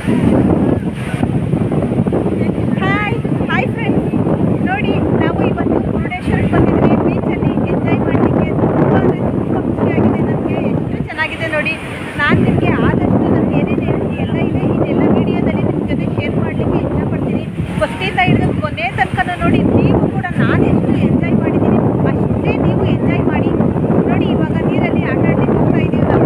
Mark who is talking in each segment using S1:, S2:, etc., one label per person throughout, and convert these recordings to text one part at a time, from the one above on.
S1: hi hi friends ನೋಡಿ ನಾವು ಇವತ್ತು ಮುರುಡೇಶ್ವರಕ್ಕೆ ಬಂದಿದ್ವಿ ಬೀಚಲ್ಲಿ ಎಂಜಾಯ್ ಮಾಡಲಿಕ್ಕೆ ತುಂಬ ಅಂದರೆ ತುಂಬ ಖುಷಿಯಾಗಿದೆ ನನಗೆ ಎಷ್ಟು ಚೆನ್ನಾಗಿದೆ ನೋಡಿ ನಾನು ನಿಮಗೆ ಆದಷ್ಟು ನನಗೆ ಏನೇನು ಎಲ್ಲ ಇದೆ ಇದೆಲ್ಲ ವಿಡಿಯೋದಲ್ಲಿ ನಿಮ್ಮ ಜೊತೆ ಶೇರ್ ಮಾಡಲಿಕ್ಕೆ ಇಷ್ಟಪಡ್ತೀನಿ ಫಸ್ಟಿಂದ ಹಿಡಿದು ಕೊನೆ ತನಕ ನೋಡಿ ನೀವು ಕೂಡ ನಾನು ಎಷ್ಟು ಎಂಜಾಯ್ ಮಾಡಿದ್ದೀನಿ ಅಷ್ಟೇ ನೀವು ಎಂಜಾಯ್ ಮಾಡಿ ನೋಡಿ ಇವಾಗ ನೀರಲ್ಲಿ ಆಟ ಆಡ್ಲಿಕ್ಕೆ ಹೋಗ್ತಾ ಇದ್ದೀವಿ ನಾವು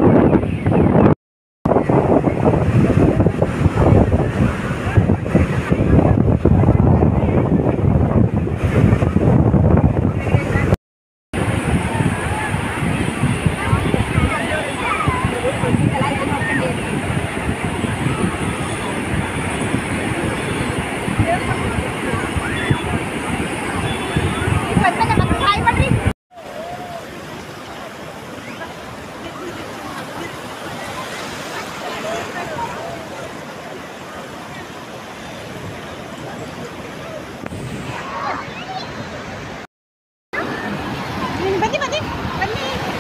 S1: ಬನ್ನಿ ಬನ್ನಿ ಬನ್ನಿ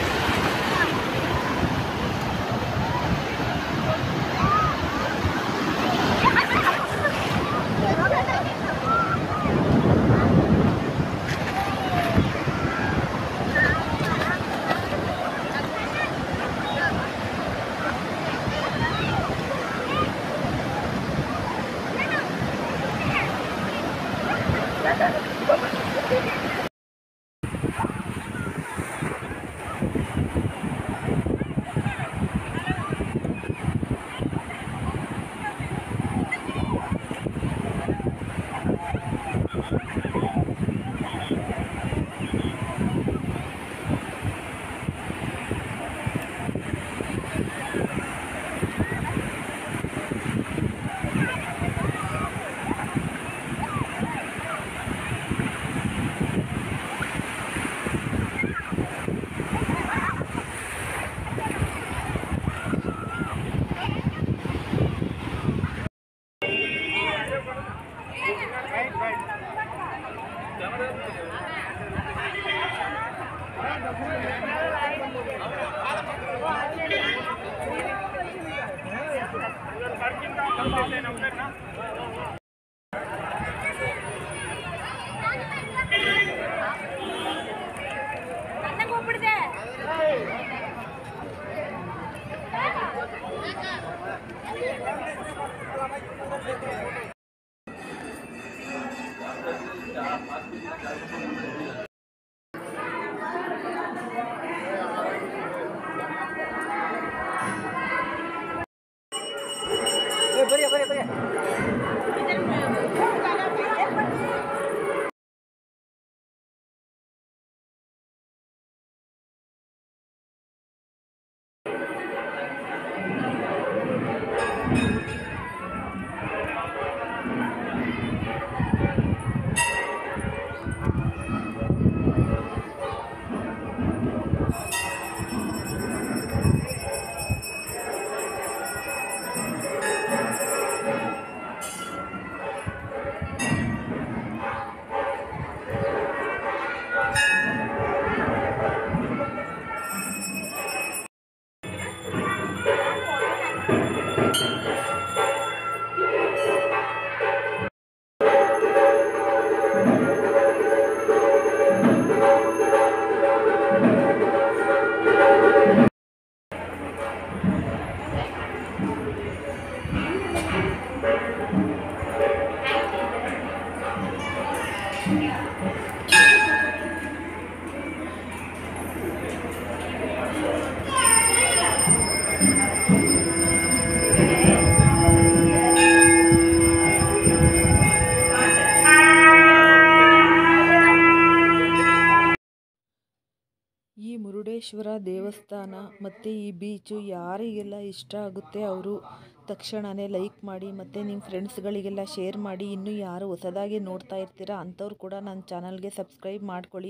S2: ಈ ಮುರುಡೇಶ್ವರ ದೇವಸ್ಥಾನ ಮತ್ತು ಈ ಬೀಚು ಯಾರಿಗೆಲ್ಲ ಇಷ್ಟ ಆಗುತ್ತೆ ಅವರು ತಕ್ಷಣವೇ ಲೈಕ್ ಮಾಡಿ ಮತ್ತು ನಿಮ್ಮ ಫ್ರೆಂಡ್ಸ್ಗಳಿಗೆಲ್ಲ ಶೇರ್ ಮಾಡಿ ಇನ್ನೂ ಯಾರು ಹೊಸದಾಗಿ ನೋಡ್ತಾ ಇರ್ತೀರ ಅಂಥವ್ರು ಕೂಡ ನನ್ನ ಚಾನಲ್ಗೆ ಸಬ್ಸ್ಕ್ರೈಬ್ ಮಾಡ್ಕೊಳ್ಳಿ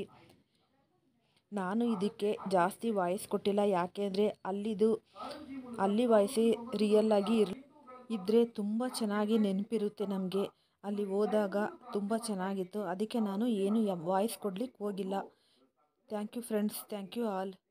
S2: ನಾನು ಇದಕ್ಕೆ ಜಾಸ್ತಿ ವಾಯ್ಸ್ ಕೊಟ್ಟಿಲ್ಲ ಯಾಕೆಂದರೆ ಅಲ್ಲಿದು ಅಲ್ಲಿ ವಾಯ್ಸೇ ರಿಯಲ್ ಆಗಿ ಇರ್ ಇದ್ದರೆ ತುಂಬ ಚೆನ್ನಾಗಿ ನೆನಪಿರುತ್ತೆ ನಮಗೆ ಅಲ್ಲಿ ಹೋದಾಗ ತುಂಬ ಚೆನ್ನಾಗಿತ್ತು ಅದಕ್ಕೆ ನಾನು ಏನು ವಾಯ್ಸ್ ಕೊಡ್ಲಿಕ್ಕೆ ಹೋಗಿಲ್ಲ thank you friends thank you all